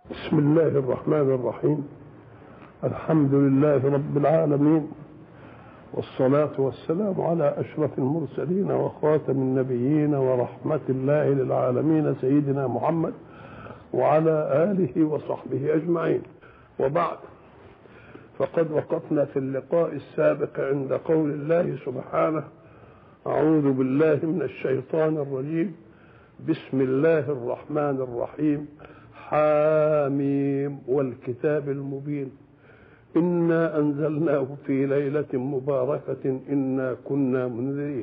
بسم الله الرحمن الرحيم الحمد لله رب العالمين والصلاة والسلام على أشرف المرسلين وخاتم النبيين ورحمة الله للعالمين سيدنا محمد وعلى آله وصحبه أجمعين وبعد فقد وقفنا في اللقاء السابق عند قول الله سبحانه أعوذ بالله من الشيطان الرجيم بسم الله الرحمن الرحيم حاميم والكتاب المبين إنا أنزلناه في ليلة مباركة إنا كنا منذرين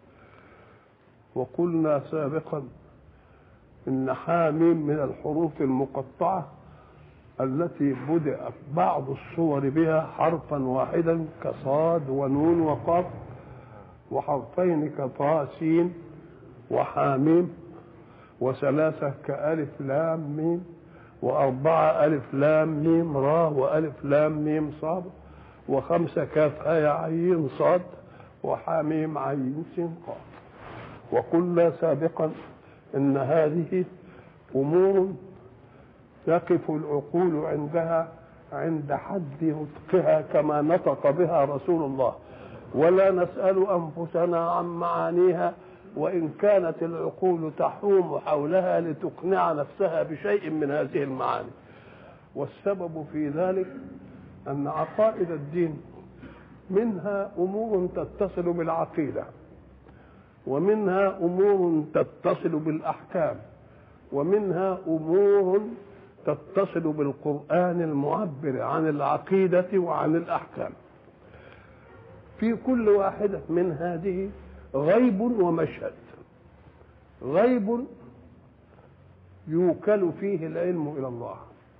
وقلنا سابقا إن حاميم من الحروف المقطعة التي بدأ بعض الصور بها حرفا واحدا كصاد ونون وقاف وحرفين كطاء سين وحاميم وثلاثة كألف لام ميم وأربعة ألف لام ميم را وألف لام ميم صاد وخمسة كاف هاء عين صاد وحاميم عين سين قاف وقلنا سابقا إن هذه أمور يقف العقول عندها عند حد نطقها كما نطق بها رسول الله ولا نسأل أنفسنا عن معانيها وإن كانت العقول تحوم حولها لتقنع نفسها بشيء من هذه المعاني والسبب في ذلك أن عقائد الدين منها أمور تتصل بالعقيدة ومنها أمور تتصل بالأحكام ومنها أمور تتصل بالقرآن المعبر عن العقيدة وعن الأحكام في كل واحدة من هذه غيب ومشهد غيب يوكل فيه العلم الى الله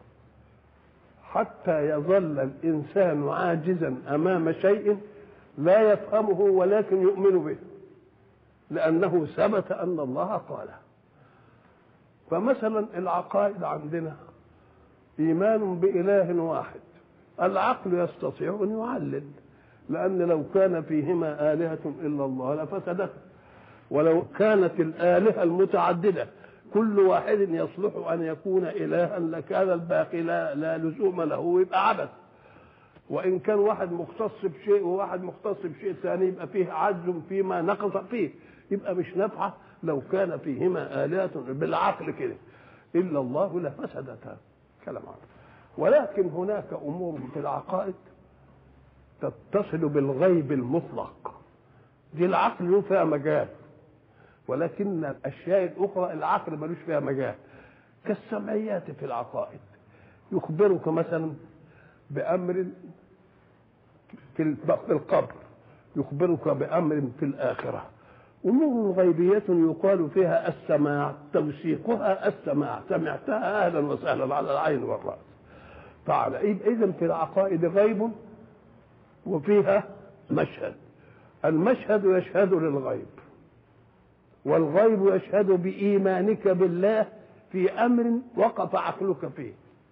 حتى يظل الانسان عاجزا امام شيء لا يفهمه ولكن يؤمن به لانه ثبت ان الله قاله فمثلا العقائد عندنا ايمان باله واحد العقل يستطيع ان يعلل لأن لو كان فيهما آلهة إلا الله لفسدت ولو كانت الآلهة المتعددة كل واحد يصلح أن يكون إلها لكان الباقي لا, لا لزوم له يبقى عبث وإن كان واحد مختص بشيء وواحد مختص بشيء ثاني يبقى فيه عجز فيما نقص فيه يبقى مش نافعة لو كان فيهما آلهة بالعقل كده إلا الله لفسدتا كلام عقل ولكن هناك أمور في العقائد تتصل بالغيب المطلق دي العقل له فيها مجال ولكن الاشياء الاخرى العقل ملوش فيها مجال كالسمعيات في العقائد يخبرك مثلا بامر في القبر يخبرك بامر في الاخره امور غيبيه يقال فيها السماع توثيقها السماع سمعتها اهلا وسهلا على العين والراس تعالى اذا في العقائد غيب وفيها مشهد المشهد يشهد للغيب والغيب يشهد بإيمانك بالله في أمر وقف عقلك فيه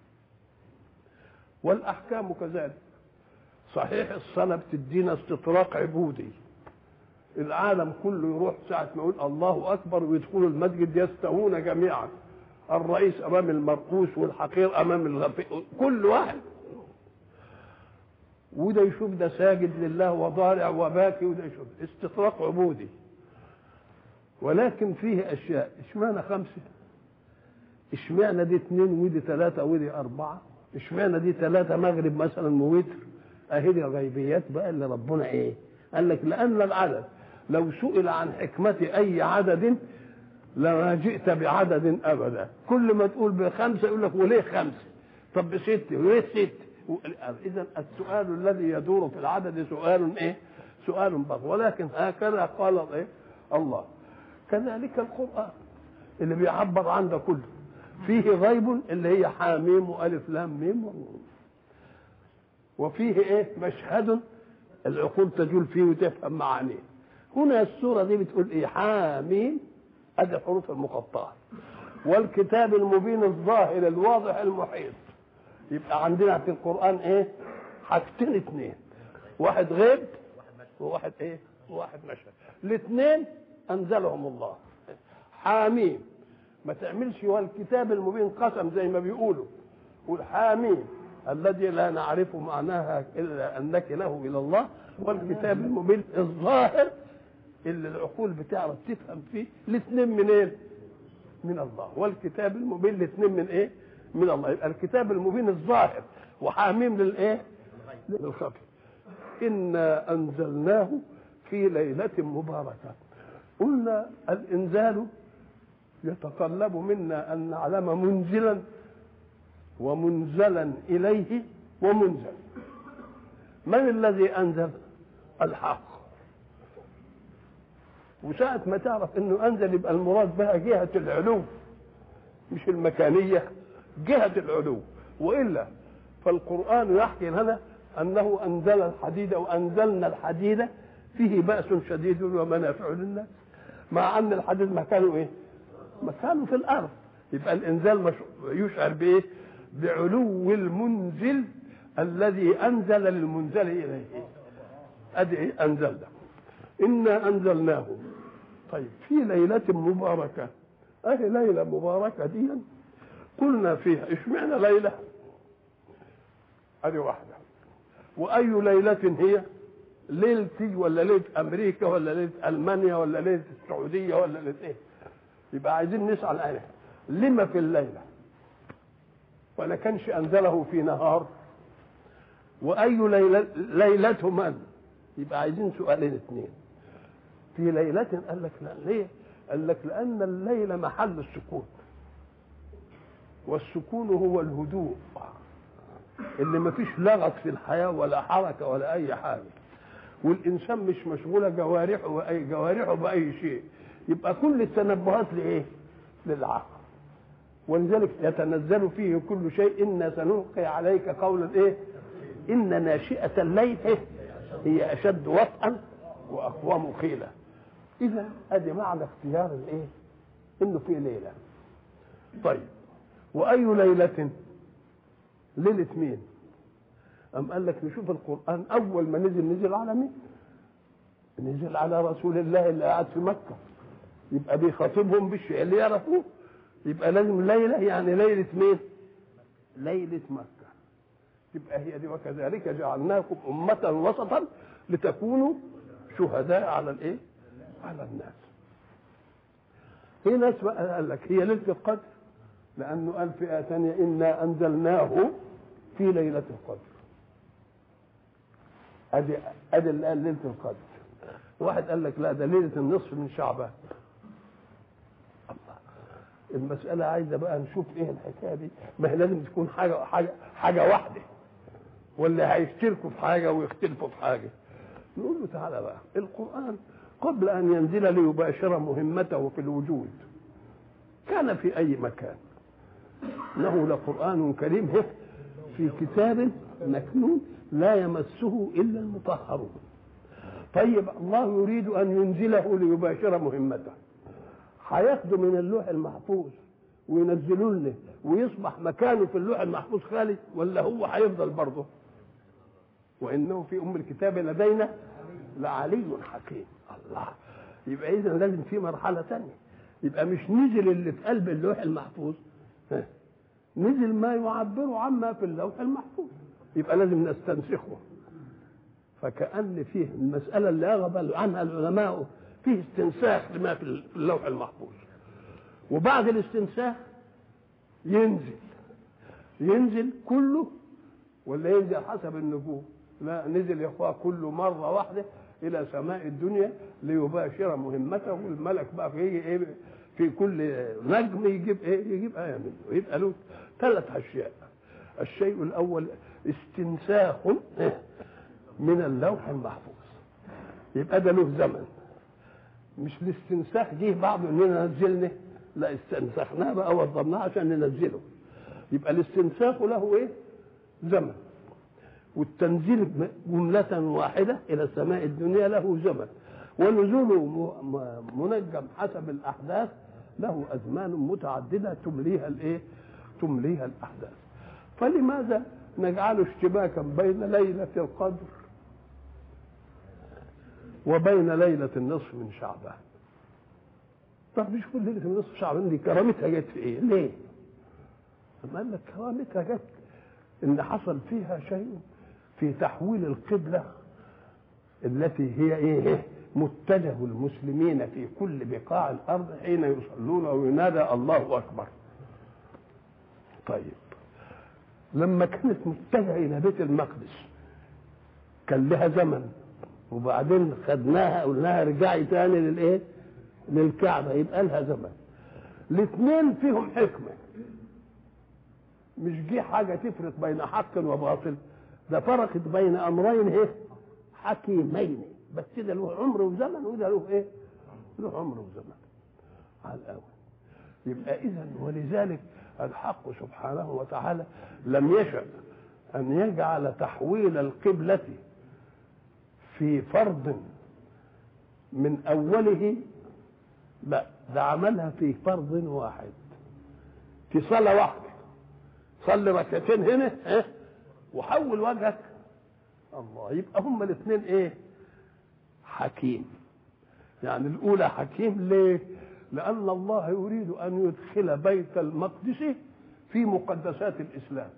والأحكام كذلك صحيح الصلاة بتدينا استطراق عبودي العالم كله يروح ساعة ما يقول الله أكبر ويدخلوا المسجد يستوون جميعا الرئيس أمام المرؤوس والحقير أمام الغفير كل واحد وده يشوف ده ساجد لله وضارع وباكي وده يشوف استطراق عبودي ولكن فيه اشياء اشمعنى خمسه اشمعنى دي اثنين ودي ثلاثه ودي اربعه اشمعنى دي ثلاثه مغرب مثلا ووتر اهي دي الغيبيات بقى اللي ربنا ايه قال لك لان العدد لو سئل عن حكمه اي عدد لما جئت بعدد ابدا كل ما تقول بخمسه يقول لك وليه خمسه طب بسته وليه سته اذا السؤال الذي يدور في العدد سؤال ايه سؤال بغ ولكن هكذا قال ايه الله كذلك القران اللي بيعبر عن ده كله فيه غيب اللي هي حاميم والف لام ميم وفيه ايه مشهد العقول تجول فيه وتفهم معانيه هنا السوره دي بتقول ايه حاميم ادي الحروف المقطعه والكتاب المبين الظاهر الواضح المحيط يبقى عندنا في القرآن ايه حاجتين اثنين واحد غيب وواحد ايه وواحد مشهد الاثنين انزلهم الله حاميم ما تعملش والكتاب المبين قسم زي ما بيقولوا والحاميم الذي لا نعرف معناها الا انك له الى الله والكتاب المبين الظاهر اللي العقول بتعرف تفهم فيه الاثنين منين؟ من الله والكتاب المبين الاثنين من ايه؟ من الله يبقى الكتاب المبين الظاهر وحاميم للايه؟ للخفي انا انزلناه في ليله مباركه قلنا الانزال يتطلب منا ان نعلم منزلا ومنزلا اليه ومنزل من الذي انزل الحق وساعة ما تعرف انه انزل يبقى المراد بها جهة العلو مش المكانية جهة العلو والا فالقرآن يحكي لنا انه انزل الحديد وانزلنا الحديد فيه بأس شديد ومنافع للناس مع ان الحديد مكانه ايه؟ مكانه في الارض يبقى الانزال مش... يشعر بايه؟ بعلو المنزل الذي انزل للمنزل اليه ادي ايه انزلنا انا انزلناه طيب في ليله مباركه اهي ليله مباركه دي قلنا فيها اشمعنى ليله ادي واحده واي ليله هي ليلتي ولا ليله امريكا ولا ليله المانيا ولا ليله السعوديه ولا ليله ايه يبقى عايزين نسال عليه لما في الليله ولا كانش انزله في نهار واي ليله ليله من يبقى عايزين سؤالين اثنين في ليلة قال لك لا ليه؟ قال لك لأن الليل محل السكون والسكون هو الهدوء اللي ما فيش لغط في الحياة ولا حركة ولا أي حاجة والإنسان مش مشغولة جوارحه وأي جوارحه بأي شيء يبقى كل التنبهات لإيه؟ للعقل ولذلك يتنزل فيه كل شيء إنا سنلقي عليك قولا إيه؟ إن ناشئة الليل إيه؟ هي أشد وطئا وأقوم قيلا إذا أدي معنى اختيار الإيه؟ إنه في ليلة طيب وأي ليلة ليلة مين؟ أم قال لك نشوف القرآن أول ما نزل نزل على مين؟ نزل على رسول الله اللي قاعد في مكة يبقى بيخاطبهم بالشيء اللي يعرفوه يبقى لازم ليلة يعني ليلة مين؟ ليلة مكة تبقى هي دي وكذلك جعلناكم أمة وسطا لتكونوا شهداء على الإيه؟ على الناس. في ناس بقى قال لك هي ليلة القدر لأنه قال في آية ثانية إنا أنزلناه في ليلة القدر. أدي أدي اللي قال ليلة القدر. واحد قال لك لا ده ليلة النصف من شعبان. الله المسألة عايزة بقى نشوف إيه الحكاية دي، ما هي لازم تكون حاجة حاجة حاجة واحدة. ولا هيشتركوا في حاجة ويختلفوا في حاجة نقول له تعالى بقى القرآن قبل أن ينزل ليباشر مهمته في الوجود كان في أي مكان إنه لقرآن كريم في كتاب مكنون لا يمسه إلا المطهرون طيب الله يريد أن ينزله ليباشر مهمته هياخده من اللوح المحفوظ وينزلوا لنا ويصبح مكانه في اللوح المحفوظ خالي ولا هو هيفضل برضه وانه في ام الكتاب لدينا لعلي حكيم الله يبقى اذا لازم في مرحله ثانيه يبقى مش نزل اللي في قلب اللوح المحفوظ نزل ما يعبر عما في اللوح المحفوظ يبقى لازم نستنسخه فكأن فيه المسألة اللي أغب عنها العلماء فيه استنساخ لما في اللوح المحفوظ وبعد الاستنساخ ينزل ينزل كله ولا ينزل حسب النجوم لا نزل يا اخوان كل مره واحده الى سماء الدنيا ليباشر مهمته والملك بقى في ايه في كل نجم يجيب ايه يجيب ايه منه يبقى له ثلاث اشياء الشيء الاول استنساخ من اللوح المحفوظ يبقى ده له زمن مش الاستنساخ جه بعض اننا نزلنا لا استنسخناه بقى وضبناه عشان ننزله يبقى الاستنساخ له ايه زمن والتنزيل جملة واحدة إلى سماء الدنيا له زمن ونزوله منجم حسب الأحداث له أزمان متعددة تمليها الإيه؟ تمليها الأحداث فلماذا نجعل اشتباكا بين ليلة القدر وبين ليلة النصف من شعبان طب مش كل ليلة النصف شعبان دي كرامتها جت في إيه؟ ليه؟ أما قال لك كرامتها جت إن حصل فيها شيء في تحويل القبلة التي هي إيه متجه المسلمين في كل بقاع الأرض حين يصلون وينادى الله أكبر طيب لما كانت متجهة إلى بيت المقدس كان لها زمن وبعدين خدناها قلناها ارجعي تاني للايه؟ للكعبه يبقى لها زمن. الاثنين فيهم حكمه. مش جه حاجه تفرق بين حق وباطل ده فرقت بين امرين ايه؟ حكيمين بس ده له عمر وزمن وده له ايه؟ له عمر وزمن. على الاول. يبقى اذا ولذلك الحق سبحانه وتعالى لم يشأ أن يجعل تحويل القبلة في فرض من أوله لا ده عملها في فرض واحد في صلاة واحدة صلي ركعتين هنا اه وحول وجهك الله يبقى هما الاثنين ايه حكيم يعني الأولى حكيم ليه لأن الله يريد أن يدخل بيت المقدس في مقدسات الإسلام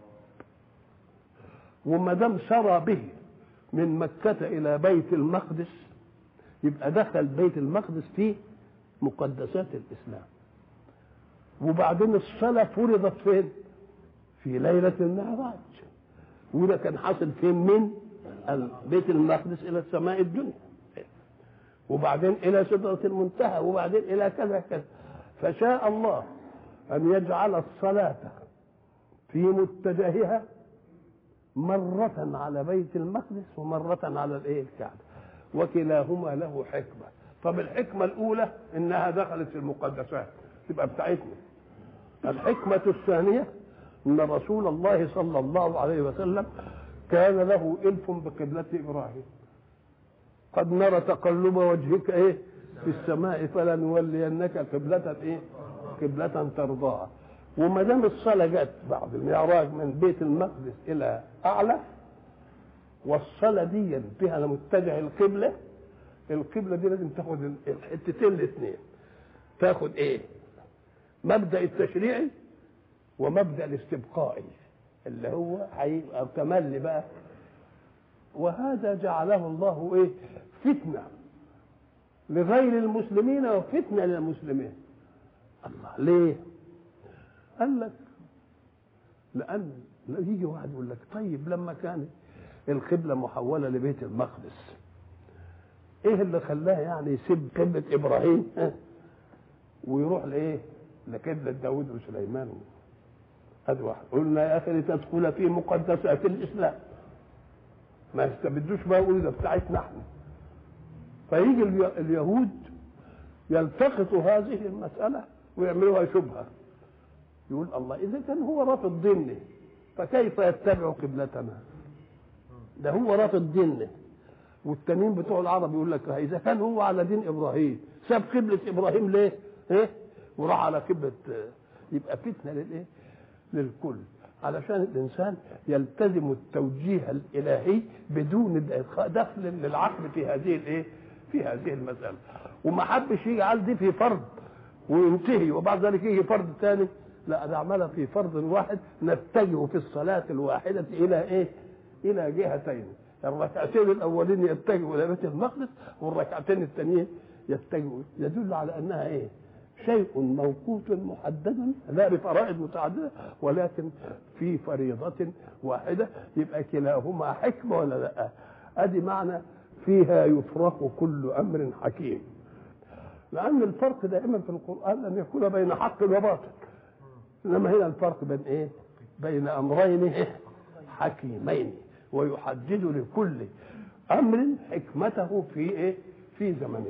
وما دام سرى به من مكة إلى بيت المقدس يبقى دخل بيت المقدس في مقدسات الإسلام وبعدين الصلاة فرضت فين؟ في ليلة المعراج وده كان حاصل فين من بيت المقدس إلى السماء الدنيا وبعدين إلى سدرة المنتهى وبعدين إلى كذا كذا فشاء الله أن يجعل الصلاة في متجهها مرة على بيت المقدس ومرة على الايه الكعبة وكلاهما له حكمة طب الحكمة الأولى إنها دخلت في المقدسات تبقى بتاعتنا الحكمة الثانية أن رسول الله صلى الله عليه وسلم كان له إلف بقبلة إبراهيم قد نرى تقلب وجهك إيه في السماء فلنولينك قبلة إيه قبلة ترضاها وما دام الصلاة جت بعد المعراج من بيت المقدس إلى أعلى والصلاة دي فيها متجه القبلة القبلة دي لازم تاخد الحتتين الاثنين تاخد ايه؟ مبدأ التشريعي ومبدأ الاستبقائي اللي هو هيبقى تملي بقى وهذا جعله الله ايه؟ فتنة لغير المسلمين وفتنة للمسلمين الله ليه؟ قال لك لأن يجي واحد يقول لك طيب لما كانت القبلة محولة لبيت المقدس ايه اللي خلاه يعني يسيب قبلة ابراهيم اه ويروح لايه لقبلة داود وسليمان ادي واحد قلنا يا اخي لتدخل في مقدسات الاسلام ما يستبدوش بقى يقولوا ده بتاعتنا احنا فيجي اليهود يلتقطوا هذه المسألة ويعملوها شبهة يقول الله إذا كان هو رافض دينه فكيف يتبع قبلتنا ده هو رافض دينه والتانيين بتوع العرب يقول لك اذا كان هو على دين ابراهيم ساب قبله ابراهيم ليه؟ ايه؟ وراح على قبله يبقى فتنه للايه؟ للكل علشان الانسان يلتزم التوجيه الالهي بدون دخل للعقل في هذه الايه؟ في هذه المساله وما حبش يجعل دي في فرض وينتهي وبعد ذلك يجي فرض ثاني لا ده عملها في فرض واحد نتجه في الصلاه الواحده الى ايه؟ الى جهتين الركعتين الاولين يتجهوا الى بيت المقدس والركعتين الثانيين يتجهوا يدل على انها ايه؟ شيء موقوت محدد لا بفرائض متعدده ولكن في فريضه واحده يبقى كلاهما حكمه ولا لا؟ ادي معنى فيها يفرق كل امر حكيم. لان الفرق دائما في القران ان يكون بين حق وباطل. انما هنا الفرق بين ايه؟ بين امرين إيه؟ حكيمين ويحدد لكل امر حكمته في ايه في زمنه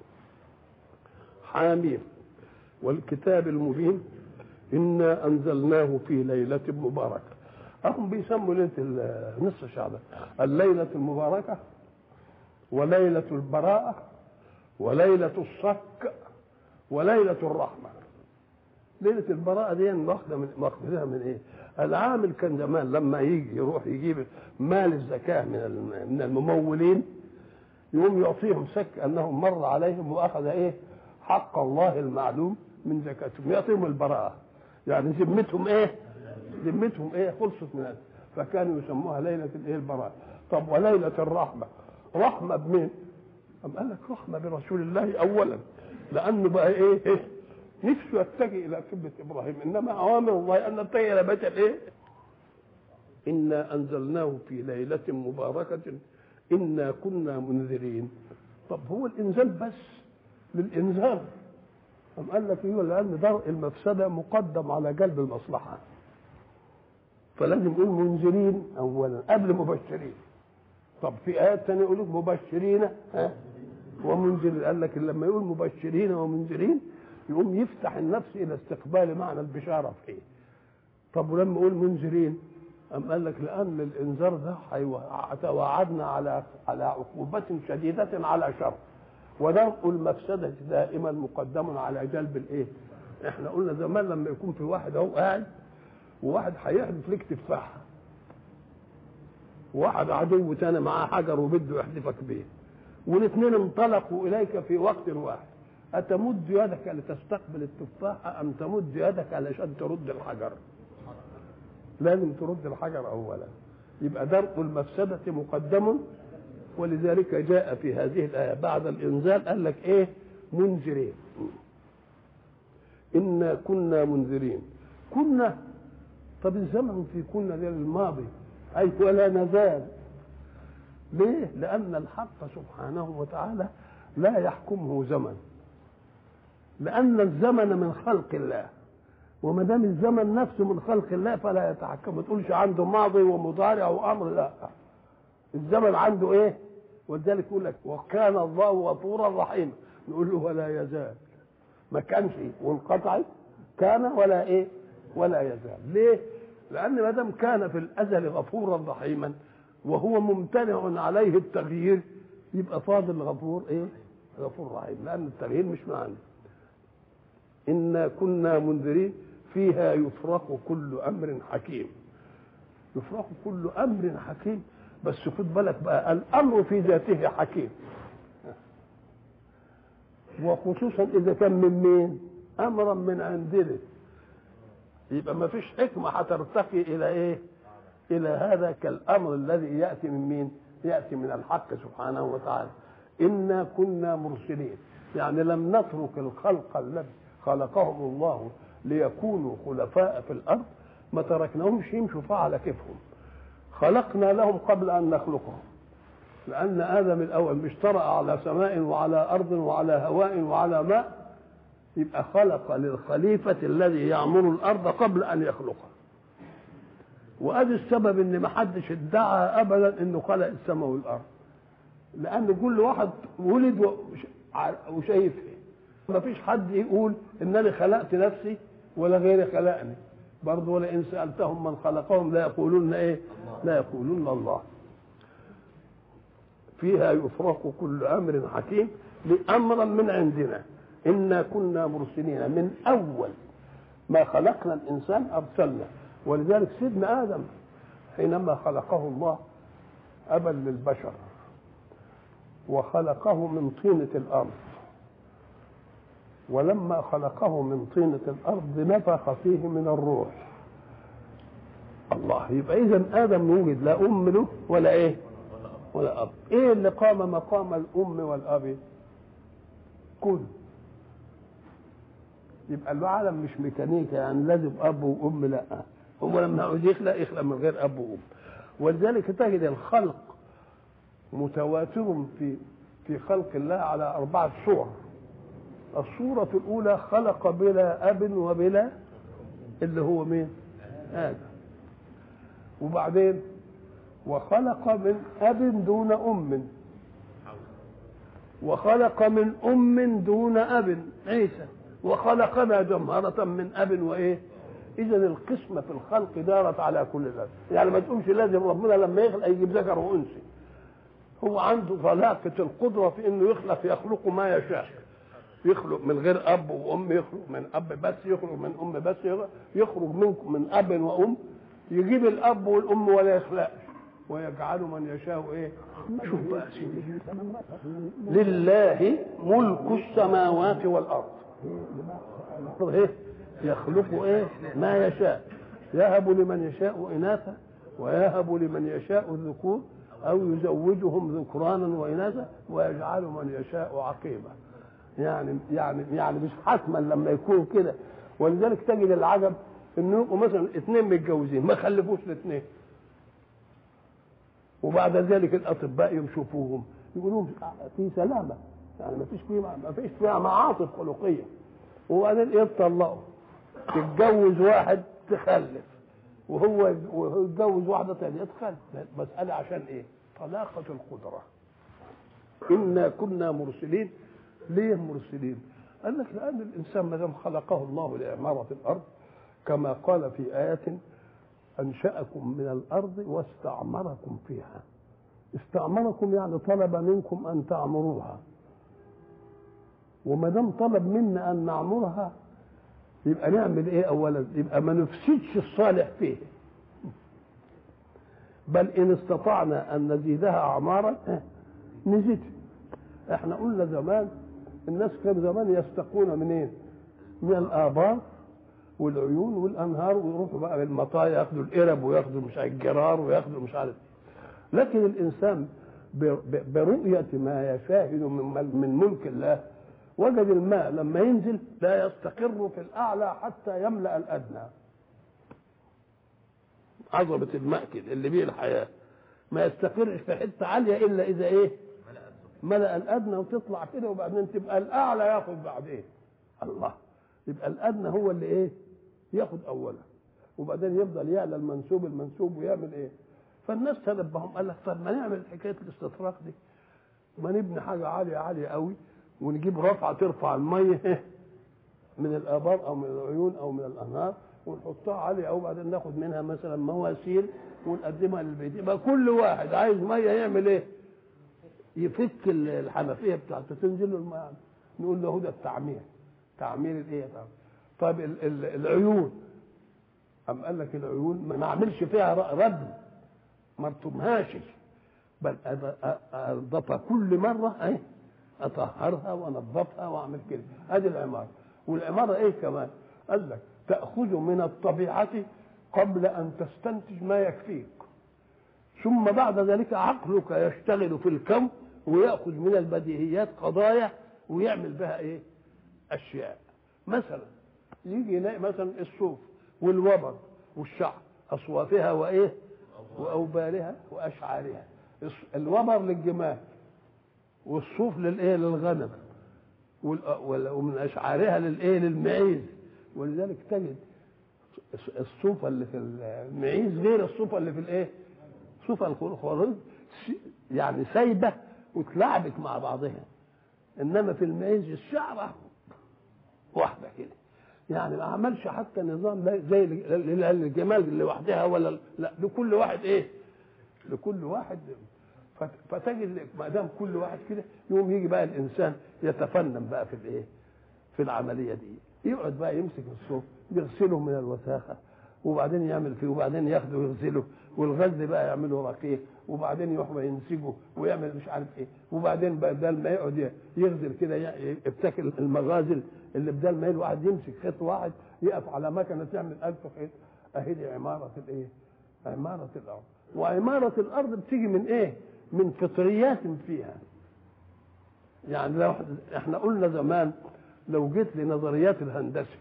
حاميم والكتاب المبين انا انزلناه في ليله مباركه هم بيسموا ليله نصف شعبان الليله المباركه وليله البراءه وليله الصك وليله الرحمه ليله البراءه دي واخده من واخدها من ايه العامل كان زمان لما يجي يروح يجيب مال الزكاه من من الممولين يقوم يعطيهم سك انهم مر عليهم واخذ ايه حق الله المعلوم من زكاتهم يعطيهم البراءه يعني ذمتهم ايه ذمتهم ايه خلصت من هذا فكانوا يسموها ليله الايه البراء طب وليله الرحمه رحمه بمين؟ أم قال لك رحمه برسول الله اولا لانه بقى ايه, إيه؟ نفسه يتجه الى قبله ابراهيم انما اوامر الله ان نتجه الى بيت الايه؟ انا انزلناه في ليله مباركه انا كنا منذرين طب هو الانزال بس للانذار أم قال لك ايوه لان درء المفسده مقدم على جلب المصلحه فلازم نقول منذرين اولا قبل مبشرين طب في ايات ثانيه يقول لك مبشرين ها ومنذرين قال لك لما يقول مبشرين ومنذرين يقوم يفتح النفس الى استقبال معنى البشاره فيه طب ولما يقول منذرين أم قال لك لأن الإنذار ده توعدنا على على عقوبة شديدة على شر ودرء المفسدة دائما مقدم على جلب الإيه؟ إحنا قلنا زمان لما يكون في واحد أهو قاعد وواحد هيحدف لك تفاحة وواحد عدو تاني معاه حجر وبده يحدفك بيه والاثنين انطلقوا إليك في وقت واحد أتمد يدك لتستقبل التفاحة أم تمد يدك علشان ترد الحجر؟ لازم ترد الحجر اولا يبقى درء المفسده مقدم ولذلك جاء في هذه الايه بعد الانزال قال لك ايه منذرين انا كنا منذرين كنا طب الزمن في كنا ده الماضي اي ولا نزال ليه لان الحق سبحانه وتعالى لا يحكمه زمن لان الزمن من خلق الله وما دام الزمن نفسه من خلق الله فلا يتحكم ما تقولش عنده ماضي ومضارع وامر لا الزمن عنده ايه ولذلك يقول لك وكان الله غفورا رحيما نقول له ولا يزال ما كانش وانقطعت كان ولا ايه ولا يزال ليه لان ما دام كان في الازل غفورا رحيما وهو ممتنع عليه التغيير يبقى فاضل غفور ايه غفور رحيم لان التغيير مش معنا انا كنا منذرين فيها يفرق كل امر حكيم يفرق كل امر حكيم بس خد بالك بقى الامر في ذاته حكيم وخصوصا اذا كان من مين امرا من عندنا يبقى ما فيش حكمه هترتقي الى ايه الى هذا كالامر الذي ياتي من مين ياتي من الحق سبحانه وتعالى انا كنا مرسلين يعني لم نترك الخلق الذي خلقهم الله ليكونوا خلفاء في الارض ما تركناهمش يمشوا على كيفهم خلقنا لهم قبل ان نخلقهم لان ادم الاول مش طرأ على سماء وعلى ارض وعلى هواء وعلى ماء يبقى خلق للخليفة الذي يعمر الأرض قبل أن يخلقها وأدي السبب إن ما حدش ادعى أبدا إنه خلق السماء والأرض لأن كل واحد ولد وشايف إيه ما فيش حد يقول إنني خلقت نفسي ولا غيري خلقني برضه ولئن سألتهم من خلقهم لا يقولون إيه لا يقولون الله فيها يفرق كل أمر حكيم لأمرا من عندنا إنا كنا مرسلين من أول ما خلقنا الإنسان أرسلنا ولذلك سيدنا آدم حينما خلقه الله أبا للبشر وخلقه من طينة الأرض ولما خلقه من طينة الأرض نفخ فيه من الروح الله يبقى إذا آدم يوجد لا أم له ولا إيه ولا أب إيه اللي قام مقام الأم والأب كل يبقى العالم مش ميكانيكا يعني لازم اب وام لا هو لما عاوز يخلق يخلق من غير اب وام ولذلك تجد الخلق متواتر في في خلق الله على أربعة صور الصورة الأولى خلق بلا أب وبلا اللي هو مين؟ آدم وبعدين وخلق من أب دون أم وخلق من أم دون أب عيسى وخلقنا جمهرة من أب وإيه إذا القسمة في الخلق دارت على كل ذلك يعني ما تقومش لازم ربنا لما يخلق يجيب ذكر وأنثى هو عنده طلاقة القدرة في إنه يخلق يخلق ما يشاء يخلق من غير أب وأم يخلق من أب بس يخلق من أم بس يخرج منكم من أب وأم يجيب الأب والأم ولا يخلقش ويجعل من يشاء ايه شوف بقى سيدي لله ملك السماوات والارض ايه يخلق ايه ما يشاء يهب لمن يشاء اناثا ويهب لمن يشاء الذكور او يزوجهم ذكرانا واناثا ويجعل من يشاء عقيما يعني يعني يعني مش حتما لما يكون كده ولذلك تجد العجب انه يبقوا مثلا اثنين متجوزين ما خلفوش الاثنين وبعد ذلك الاطباء يشوفوهم يقولوا في سلامه يعني ما فيش فيها ما فيش فيها معاصف خلقيه وبعدين يتطلقوا تتجوز واحد تخلف وهو وهو يتجوز واحده ثانيه تخلف مساله عشان ايه؟ طلاقه القدره انا كنا مرسلين ليه مرسلين؟ قال لك لان الانسان ما دام خلقه الله لعماره الارض كما قال في ايه انشاكم من الارض واستعمركم فيها استعمركم يعني طلب منكم ان تعمروها وما دام طلب منا ان نعمرها يبقى نعمل ايه اولا يبقى ما نفسدش الصالح فيه بل ان استطعنا ان نزيدها اعمارا نزيد احنا قلنا زمان الناس كانوا زمان يستقون منين من الابار والعيون والانهار ويروحوا بقى بالمطايا ياخدوا القرب وياخدوا مش عارف الجرار وياخدوا مش عارف لكن الانسان برؤيه ما يشاهد من من ملك الله وجد الماء لما ينزل لا يستقر في الاعلى حتى يملا الادنى عظمه الماء كده اللي بيه الحياه ما يستقرش في حته عاليه الا اذا ايه ملا الادنى وتطلع كده وبعدين تبقى الاعلى ياخد بعدين الله يبقى الادنى هو اللي ايه ياخد اولا وبعدين يفضل يعلى المنسوب المنسوب ويعمل ايه فالناس تنبههم قال لك طب ما نعمل حكايه الاستطراق دي ما نبني حاجه عاليه عاليه قوي ونجيب رفعه ترفع الميه من الابار او من العيون او من الانهار ونحطها عاليه قوي وبعدين ناخد منها مثلا مواسير ونقدمها للبيت يبقى كل واحد عايز ميه يعمل ايه؟ يفك الحنفيه بتاعته تنزل له الماء نقول له ده التعمير تعمير الايه طب طيب ال ال العيون أم قال لك العيون ما نعملش فيها رد ما ارتمهاش بل انضفها كل مره ايه اطهرها وانضفها واعمل كده ادي العماره والعماره ايه كمان قال لك تاخذ من الطبيعه قبل ان تستنتج ما يكفيك ثم بعد ذلك عقلك يشتغل في الكون وياخذ من البديهيات قضايا ويعمل بها ايه اشياء مثلا يجي يلاقي مثلا الصوف والوبر والشعر اصوافها وايه واوبارها واشعارها الوبر للجمال والصوف للايه للغنم ومن اشعارها للايه للمعيز ولذلك تجد الصوفة اللي في المعيز غير الصوفة اللي في الايه صوفة الخروج يعني سايبة وتلعبك مع بعضها انما في المعيز الشعرة واحدة كده يعني ما عملش حتى نظام زي الجمال لوحدها ولا لا لكل واحد ايه لكل واحد فتجد ما دام كل واحد كده يوم يجي بقى الانسان يتفنن بقى في الايه في العمليه دي يقعد بقى يمسك الصوف يغسله من الوساخه وبعدين يعمل فيه وبعدين ياخده ويغسله والغزل بقى يعمله رقيق وبعدين يروح ينسجه ويعمل مش عارف ايه وبعدين بدل ما يقعد يغزل كده يبتكر المغازل اللي بدل ما الواحد يمسك خيط واحد يقف على مكنه تعمل ألف خيط اهي دي عماره الايه؟ عماره الارض وعماره الارض بتيجي من ايه؟ من فطريات فيها يعني لو احنا قلنا زمان لو جيت لنظريات الهندسه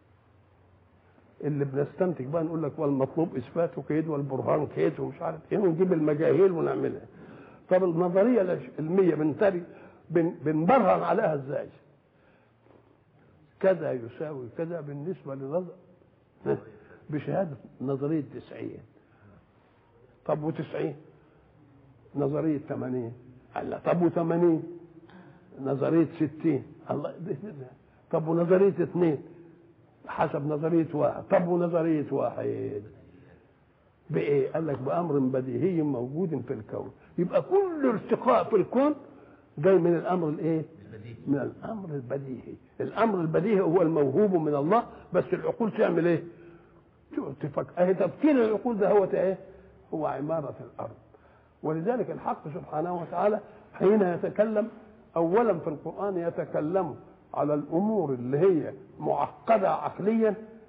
اللي بنستنتج بقى نقول لك والمطلوب اثباته كيد والبرهان كيد ومش عارف ايه ونجيب المجاهيل ونعملها طب النظريه العلميه بنتري بن بنبرهن عليها ازاي؟ كذا يساوي كذا بالنسبه لنظر بشهاده نظريه 90 طب و90 نظريه 80 الله طب و80 نظريه 60 الله طب ونظريه 2 حسب نظريه واحد طب ونظريه واحد بايه؟ قال لك بامر بديهي موجود في الكون يبقى كل ارتقاء في الكون جاي من الامر الايه؟ من الامر البديهي الامر البديهي هو الموهوب من الله بس العقول تعمل ايه؟ تفكر اهي تفكير العقول ده هو ايه؟ هو عماره الارض ولذلك الحق سبحانه وتعالى حين يتكلم اولا في القران يتكلم على الامور اللي هي معقده عقليا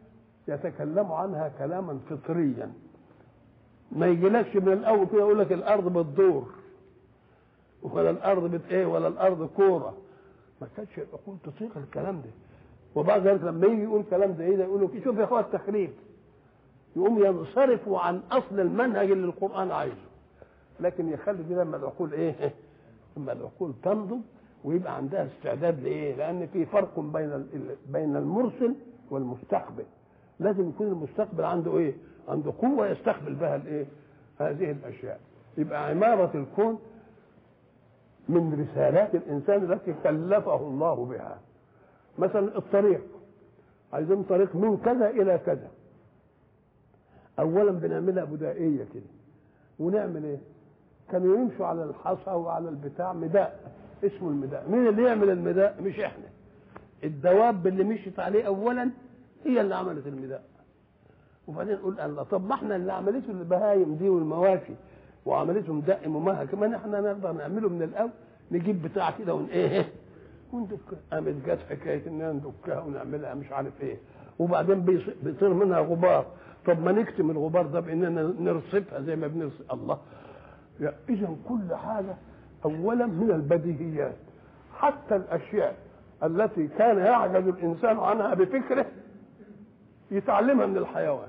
يتكلم عنها كلاما فطريا ما يجيلكش من الاول كده يقول لك الارض بتدور ولا الارض بت ايه ولا الارض كوره ما كانتش العقول تطيق الكلام ده وبعد ذلك لما يجي يقول كلام ده ايه ده يقول له شوف يا اخويا التخريب يقوم ينصرفوا عن اصل المنهج اللي القران عايزه لكن يخلي دي لما العقول ايه لما العقول تنضج ويبقى عندها استعداد لايه لان في فرق بين بين المرسل والمستقبل لازم يكون المستقبل عنده ايه عنده قوه يستقبل بها الايه هذه الاشياء يبقى عماره الكون من رسالات الانسان التي كلفه الله بها مثلا الطريق عايزين طريق من كذا الى كذا اولا بنعملها بدائيه كده ونعمل ايه كانوا يمشوا على الحصى وعلى البتاع مداء اسمه المداء مين اللي يعمل المداء مش احنا الدواب اللي مشيت عليه اولا هي اللي عملت المداء وبعدين نقول الله طب ما احنا اللي عملته البهايم دي والمواشي وعملتهم دق ممهد كمان احنا نقدر نعمله من الاول نجيب بتاع كده ون ايه وندك قامت جت حكايه اننا ندكها ونعملها مش عارف ايه وبعدين بيصير منها غبار طب ما نكتم الغبار ده باننا نرصفها زي ما بنرصف الله يعني اذا كل حاجه اولا من البديهيات حتى الاشياء التي كان يعجز الانسان عنها بفكره يتعلمها من الحيوان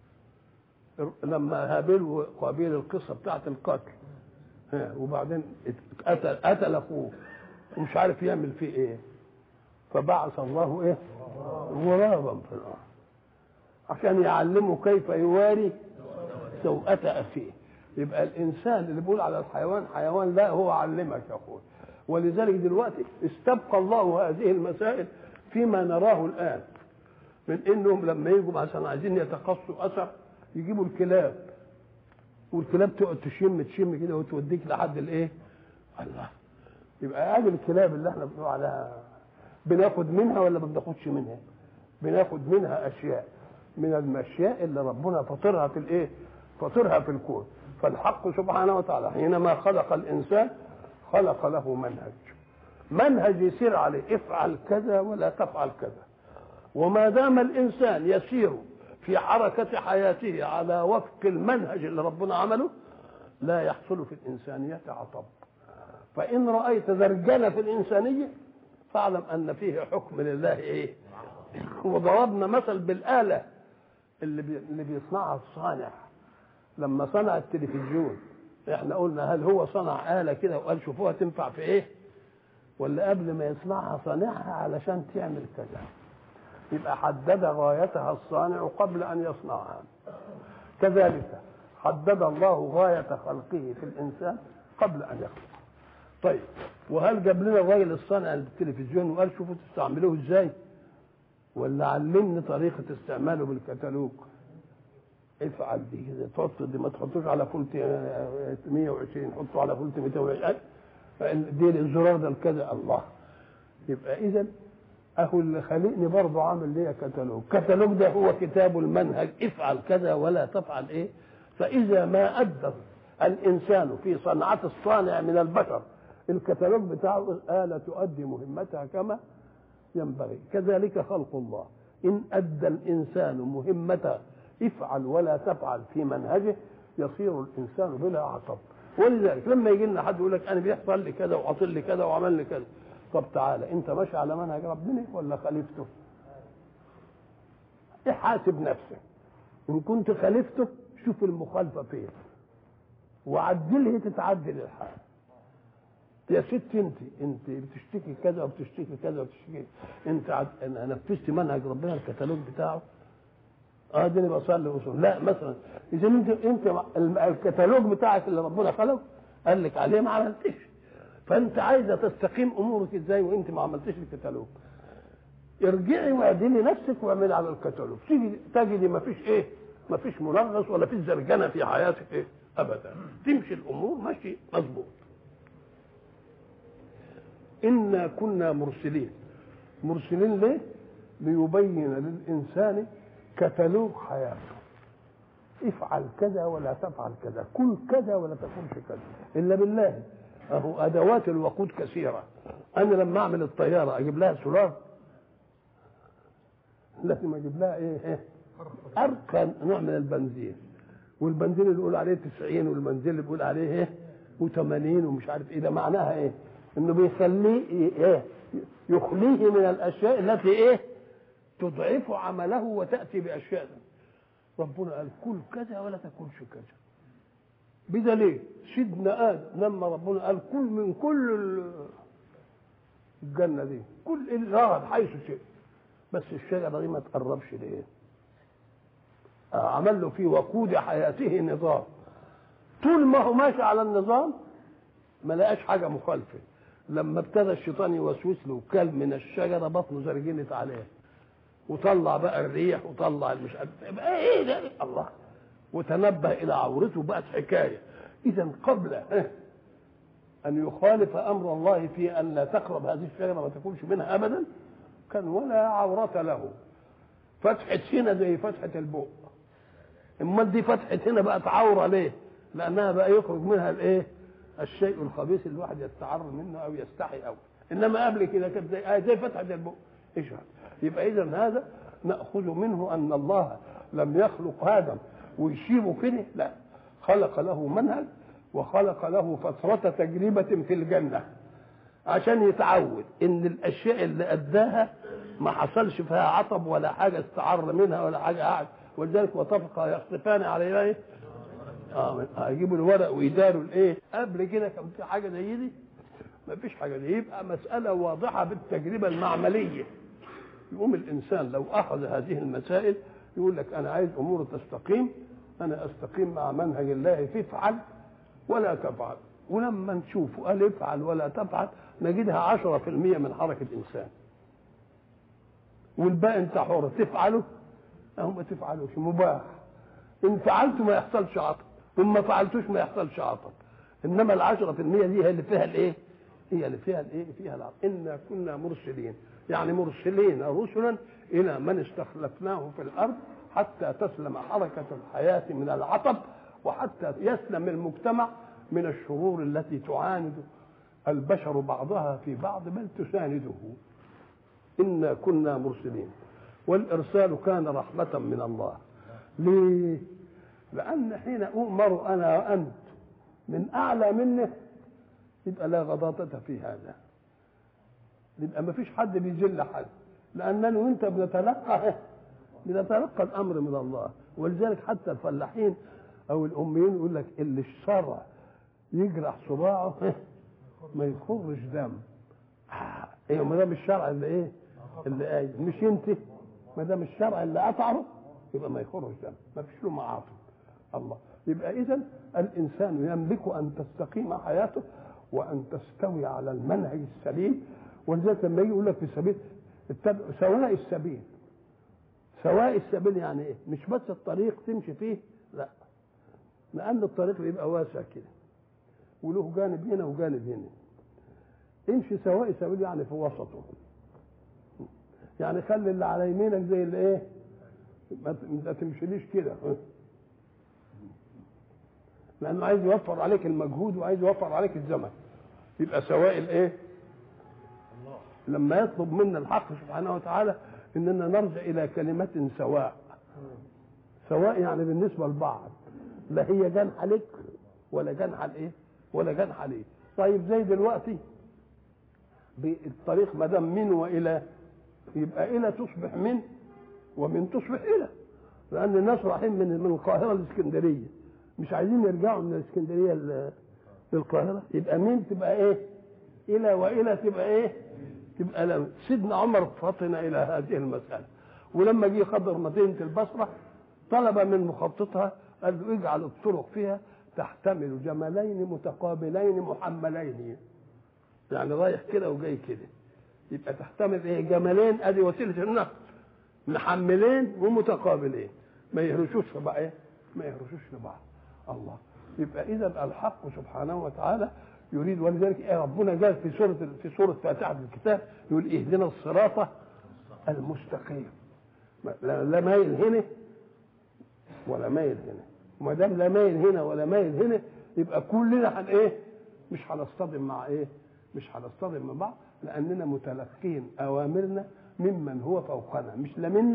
لما هابيل وقابيل القصه بتاعت القتل وبعدين قتل قتل اخوه ومش عارف يعمل فيه ايه فبعث الله ايه غرابا في الارض عشان يعلمه كيف يواري سوءة اخيه يبقى الانسان اللي بيقول على الحيوان حيوان لا هو علمك يا اخوي ولذلك دلوقتي استبقى الله هذه المسائل فيما نراه الان من انهم لما يجوا مثلا عايزين يتقصوا اثر يجيبوا الكلاب والكلاب تقعد تشم تشم كده وتوديك لحد الايه؟ الله يبقى هذه الكلاب اللي احنا بنقول عليها بناخد منها ولا ما بناخدش منها؟ بناخد منها اشياء من الاشياء اللي ربنا فطرها في الايه؟ فطرها في الكون فالحق سبحانه وتعالى حينما خلق الانسان خلق له منهج منهج يسير عليه افعل كذا ولا تفعل كذا وما دام الانسان يسير في حركة حياته على وفق المنهج اللي ربنا عمله لا يحصل في الإنسانية عطب فإن رأيت ذرجنة في الإنسانية فاعلم أن فيه حكم لله إيه وضربنا مثل بالآلة اللي, بي اللي بيصنعها الصانع لما صنع التلفزيون احنا قلنا هل هو صنع آلة كده وقال شوفوها تنفع في ايه ولا قبل ما يصنعها صانعها علشان تعمل كذا يبقى حدد غايتها الصانع قبل ان يصنعها كذلك حدد الله غاية خلقه في الإنسان قبل أن يخلق طيب وهل جاب لنا الراجل الصانع للتلفزيون وقال شوفوا تستعملوه ازاي ولا علمني طريقة استعماله بالكتالوج افعل دي كده تحط دي ما تحطوش على فولت 120 حطه على فولت 220 دي الزرار ده كذا الله يبقى اذا اهو اللي خلقني برضه عامل ليا كتالوج كتالوج ده هو كتاب المنهج افعل كذا ولا تفعل ايه فاذا ما ادى الانسان في صنعه الصانع من البشر الكتالوج بتاعه آلة تؤدي مهمتها كما ينبغي كذلك خلق الله إن أدى الإنسان مهمته افعل ولا تفعل في منهجه يصير الإنسان بلا عطب ولذلك لما يجي لنا حد يقول لك أنا بيحصل لي كذا وحصل لي كذا وعمل لي كذا طب تعالى أنت ماشي على منهج ربنا ولا خالفته؟ احاسب نفسك إن كنت خالفته شوف المخالفة فين وعدله تتعدل الحال يا ست انت انت بتشتكي كذا وبتشتكي كذا وبتشتكي انت عد... انا نفذت منهج ربنا الكتالوج بتاعه اه دي بصلي وصول لا مثلا اذا انت انت الكتالوج بتاعك اللي ربنا خلقه قال لك عليه ما عملتش فانت عايزه تستقيم امورك ازاي وانت ما عملتش الكتالوج ارجعي واعدلي نفسك واعملي على الكتالوج تيجي تجدي ما فيش ايه ما فيش منغص ولا فيش زرجنه في حياتك ايه ابدا تمشي الامور ماشي مظبوط إنا كنا مرسلين مرسلين ليه ليبين للإنسان كتالوج حياته افعل كذا ولا تفعل كذا كل كذا ولا تكونش كذا إلا بالله أهو أدوات الوقود كثيرة أنا لما أعمل الطيارة أجيب لها سولار لازم أجيب لها إيه, إيه؟ ارقى نوع من البنزين والبنزين اللي بيقول عليه 90 والبنزين اللي بيقول عليه ايه و80 ومش عارف ايه ده معناها ايه انه بيخليه ايه يخليه من الاشياء التي ايه تضعف عمله وتاتي باشياء ربنا قال كل كذا ولا تاكلش كذا بدليل سيدنا ادم لما ربنا قال كل من كل الجنه دي كل الرغد حيث شئت بس الشجره دي ما تقربش ليه عمل له في وقود حياته نظام طول ما هو ماشي على النظام ما لقاش حاجه مخالفه لما ابتدى الشيطان يوسوس له وكل من الشجره بطنه زرجنت عليه وطلع بقى الريح وطلع المش بقى ايه ده الله وتنبه الى عورته بقت حكايه اذا قبل ان يخالف امر الله في ان لا تقرب هذه الشجره ما تاكلش منها ابدا كان ولا عوره له فتحه هنا زي فتحه البؤ امال دي فتحه هنا بقت عوره ليه لانها بقى يخرج منها الايه الشيء الخبيث اللي الواحد يستعر منه او يستحي او انما قبل كده كانت زي آه زي فتحه البؤ ايش يبقى اذا هذا ناخذ منه ان الله لم يخلق ادم ويسيبه كده لا خلق له منهج وخلق له فترة تجربة في الجنة عشان يتعود ان الاشياء اللي اداها ما حصلش فيها عطب ولا حاجة استعر منها ولا حاجة قعد ولذلك وطفق يخطفان على ايه اه هيجيبوا الورق ويداروا الايه قبل كده كان في حاجة زي دي ما فيش حاجة دي يبقى مسألة واضحة بالتجربة المعملية يقوم الانسان لو اخذ هذه المسائل يقول لك انا عايز امور تستقيم انا استقيم مع منهج الله تفعل ولا تفعل ولما نشوف قال افعل ولا تفعل نجدها عشرة في المية من حركة إنسان والباقي انت حر تفعله أو ما تفعلوش مباح إن فعلته ما يحصلش عطب وإن ما فعلتوش ما يحصلش عطب إنما العشرة في المية دي هي اللي فيها الإيه؟ هي اللي فيها الإيه؟ فيها العطب إنا كنا مرسلين يعني مرسلين رسلا إلى من استخلفناه في الأرض حتى تسلم حركة الحياة من العطب وحتى يسلم المجتمع من الشرور التي تعاند البشر بعضها في بعض بل تسانده إنا كنا مرسلين والإرسال كان رحمة من الله ليه؟ لأن حين أؤمر أنا وأنت من أعلى منه يبقى لا غضاضة في هذا يبقى ما فيش حد بيذل حد لأننا وأنت بنتلقى بنتلقى الأمر من الله ولذلك حتى الفلاحين او الاميين يقول لك اللي الشرع يجرح صباعه ما يخرج دم آه. ايه ما دام الشرع اللي ايه اللي قايل مش انت ما دام الشرع اللي قطعه يبقى ما يخرج دم ما فيش له معاطف الله يبقى اذا الانسان يملك ان تستقيم حياته وان تستوي على المنهج السليم ولذلك لما يجي يقول لك في سبيل سواء السبيل سواء السبيل يعني ايه مش بس الطريق تمشي فيه لا لأن الطريق بيبقى واسع كده وله جانب هنا وجانب هنا امشي سواء سبيل يعني في وسطه يعني خلي اللي على يمينك زي اللي ايه ما تمشيليش كده لانه عايز يوفر عليك المجهود وعايز يوفر عليك الزمن يبقى سواء الايه لما يطلب منا الحق سبحانه وتعالى اننا نرجع الى كلمه سواء سواء يعني بالنسبه لبعض لا هي جنح لك ولا جنح لايه ولا جنح ليه طيب زي دلوقتي بالطريق ما دام من والى يبقى الى تصبح من ومن تصبح الى لان الناس رايحين من من القاهره لاسكندريه مش عايزين يرجعوا من الاسكندريه للقاهره يبقى من تبقى ايه الى والى تبقى ايه تبقى لم سيدنا عمر فطن الى هذه المساله ولما جه خضر مدينه البصره طلب من مخططها قال له اجعل الطرق فيها تحتمل جملين متقابلين محملين يعني رايح كده وجاي كده يبقى تحتمل ايه جملين ادي وسيله النقل محملين ومتقابلين ما يهرشوش في بعض ايه ما يهرشوش في بعض الله يبقى اذا الحق سبحانه وتعالى يريد ولذلك إيه ربنا قال في سوره في سوره فاتحه الكتاب يقول اهدنا الصراط المستقيم لا مايل هنا ولا مايل هنا وما دام لا مايل هنا ولا مايل هنا يبقى كلنا هن ايه مش هنصطدم مع ايه مش هنصطدم مع بعض لاننا متلقين اوامرنا ممن هو فوقنا مش لا منك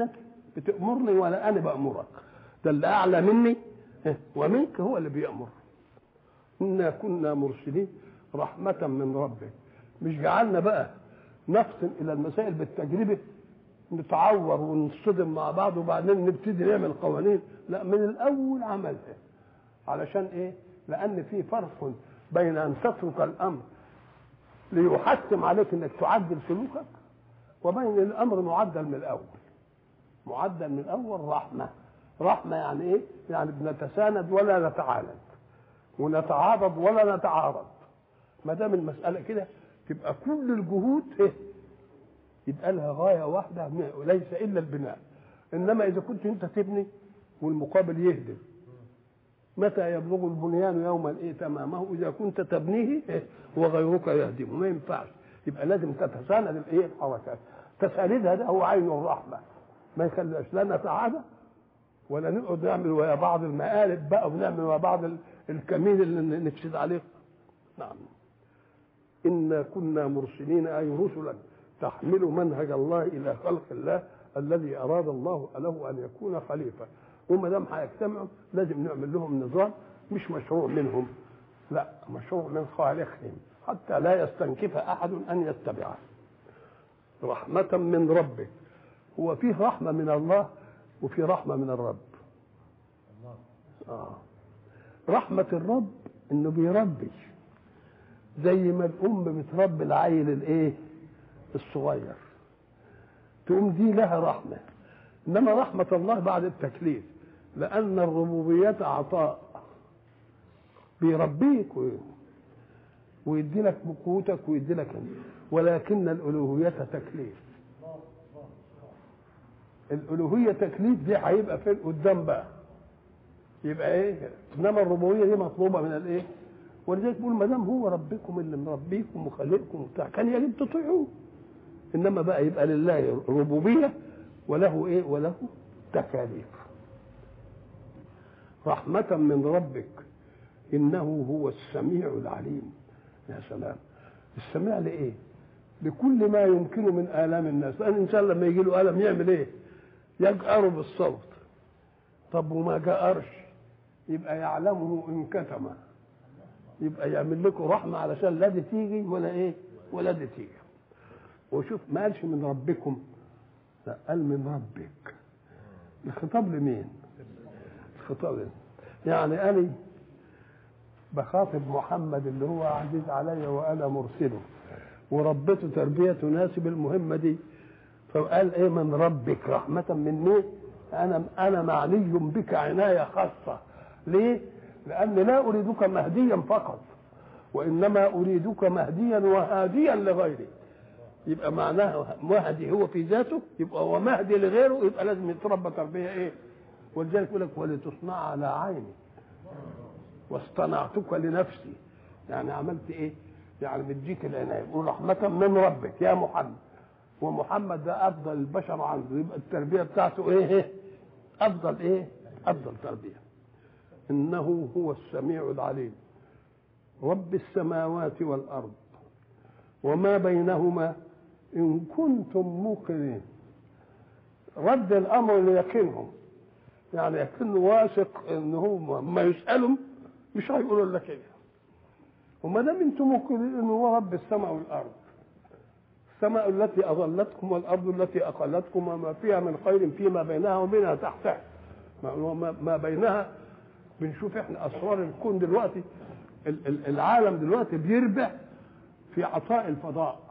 بتأمرني ولا أنا بأمرك ده اللي أعلى مني ومنك هو اللي بيأمر إنا كنا مرسلين رحمة من ربك مش جعلنا بقى نفصل إلى المسائل بالتجربة نتعور ونصطدم مع بعض وبعدين نبتدي نعمل قوانين لا من الأول عملها علشان إيه؟ لأن في فرق بين أن تترك الأمر ليحتم عليك إنك تعدل سلوكك وبين الأمر معدل من الأول معدل من الأول رحمة رحمة يعني إيه؟ يعني بنتساند ولا نتعاند ونتعاضد ولا نتعارض ما دام المسألة كده تبقى كل الجهود إيه؟ يبقى لها غاية واحدة ليس إلا البناء إنما إذا كنت أنت تبني والمقابل يهدم متى يبلغ البنيان يوما إيه تمامه إذا كنت تبنيه إيه وغيرك يهدمه ما ينفعش يبقى لازم تتساند الإيه الحركات تساندها ده هو عين الرحمة ما يخليش لا نتعادى ولا نقعد نعمل ويا بعض المقالب بقى ونعمل ويا بعض الكمين اللي نفسد عليه نعم إنا كنا مرسلين أي رسلا تحمل منهج الله إلى خلق الله الذي أراد الله له أن يكون خليفة وما دام هيجتمعوا لازم نعمل لهم نظام مش مشروع منهم لا مشروع من خالقهم حتى لا يستنكف أحد أن يتبعه رحمة من ربك هو فيه رحمة من الله وفي رحمة من الرب آه. رحمة الرب انه بيربي زي ما الام بتربي العيل الايه الصغير تقوم دي لها رحمة انما رحمة الله بعد التكليف لان الربوبية عطاء بيربيك ويدي لك قوتك ويدي لك ولكن الالوهية تكليف الالوهيه تكليف دي هيبقى فين قدام بقى يبقى ايه انما الربوبيه دي مطلوبه من الايه ولذلك بيقول ما دام هو ربكم اللي مربيكم وخالقكم وبتاع كان يجب تطيعوه انما بقى يبقى لله ربوبيه وله ايه وله تكاليف رحمة من ربك إنه هو السميع العليم يا سلام السميع لإيه؟ لكل ما يمكن من آلام الناس لأن الإنسان لما يجي له ألم يعمل إيه؟ يجأر بالصوت طب وما جأرش يبقى يعلمه إن كتم يبقى يعمل لكم رحمة علشان لا دي تيجي ولا إيه ولا دي تيجي وشوف ما قالش من ربكم لا قال من ربك الخطاب لمين الخطاب لمين يعني أنا بخاطب محمد اللي هو عزيز علي وأنا مرسله وربته تربية تناسب المهمة دي فقال ايه من ربك رحمة من مين انا انا معني بك عناية خاصة ليه لان لا اريدك مهديا فقط وانما اريدك مهديا وهاديا لغيري يبقى معناه مهدي هو في ذاته يبقى هو مهدي لغيره يبقى لازم يتربى تربيه ايه ولذلك يقول لك ولتصنع على عيني واصطنعتك لنفسي يعني عملت ايه يعني بديك العنايه يقول رحمه من ربك يا محمد ومحمد ده افضل البشر عنده يبقى التربيه بتاعته ايه افضل ايه افضل تربيه انه هو السميع العليم رب السماوات والارض وما بينهما ان كنتم موقنين رد الامر ليقينهم يعني يكون واثق ان هم ما يسالهم مش هيقولوا الا كده وما دام انتم موقنين ان هو رب السماء والارض السماء التي أظلتكم والأرض التي أقلتكم وما فيها من خير فيما بينها وبينها تحتها ما بينها بنشوف احنا أسرار الكون دلوقتي العالم دلوقتي بيربح في عطاء الفضاء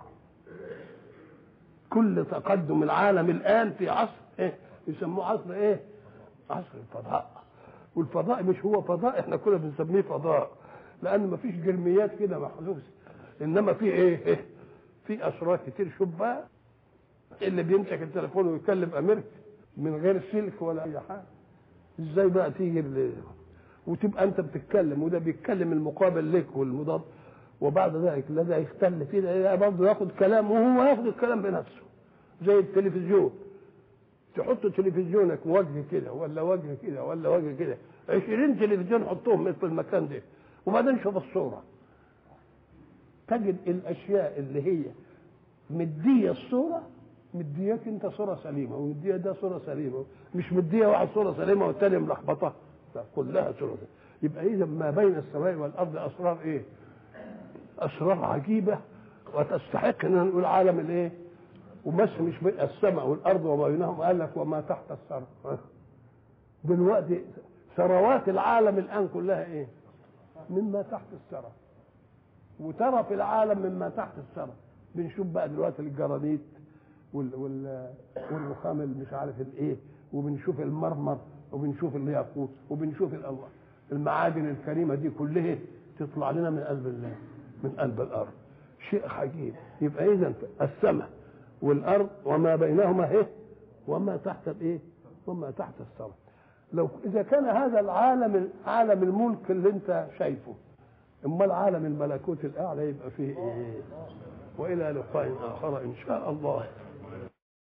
كل تقدم العالم الآن في عصر ايه يسموه عصر ايه عصر الفضاء والفضاء مش هو فضاء احنا كنا بنسميه فضاء لأن ما فيش جرميات كده محذوفة إنما في ايه, إيه في اسرار كتير شوف بقى اللي بيمسك التليفون ويكلم امريكا من غير سلك ولا اي حاجه ازاي بقى تيجي ال... وتبقى انت بتتكلم وده بيتكلم المقابل لك والمضاد وبعد ذلك لا ده يختل فيه ده برضه ياخد كلام وهو ياخد الكلام بنفسه زي التلفزيون تحط تلفزيونك وجه كده ولا وجه كده ولا وجه كده 20 تلفزيون حطهم في المكان ده وبعدين شوف الصوره تجد الاشياء اللي هي مديه الصوره مدياك انت صوره سليمه ومديها ده صوره سليمه مش مديها واحد صوره سليمه والتاني ملخبطه لا كلها صوره سليمة. يبقى اذا ما بين السماء والارض اسرار ايه؟ اسرار عجيبه وتستحق ان نقول عالم الايه؟ وبس مش بين السماء والارض وما بينهم قال لك وما تحت الثرى دلوقتي ثروات العالم الان كلها ايه؟ مما تحت الثرى وترى في العالم مما تحت الثرى بنشوف بقى دلوقتي الجرانيت وال وال والرخام اللي مش عارف الايه وبنشوف المرمر وبنشوف الياقوت وبنشوف الألوان المعادن الكريمه دي كلها تطلع لنا من قلب الله من قلب الارض شيء عجيب يبقى اذا السماء والارض وما بينهما ايه وما تحت الايه وما تحت الثرى لو اذا كان هذا العالم عالم الملك اللي انت شايفه امال عالم الملكوت الاعلى يبقى فيه ايه والى لقاء اخر ان شاء الله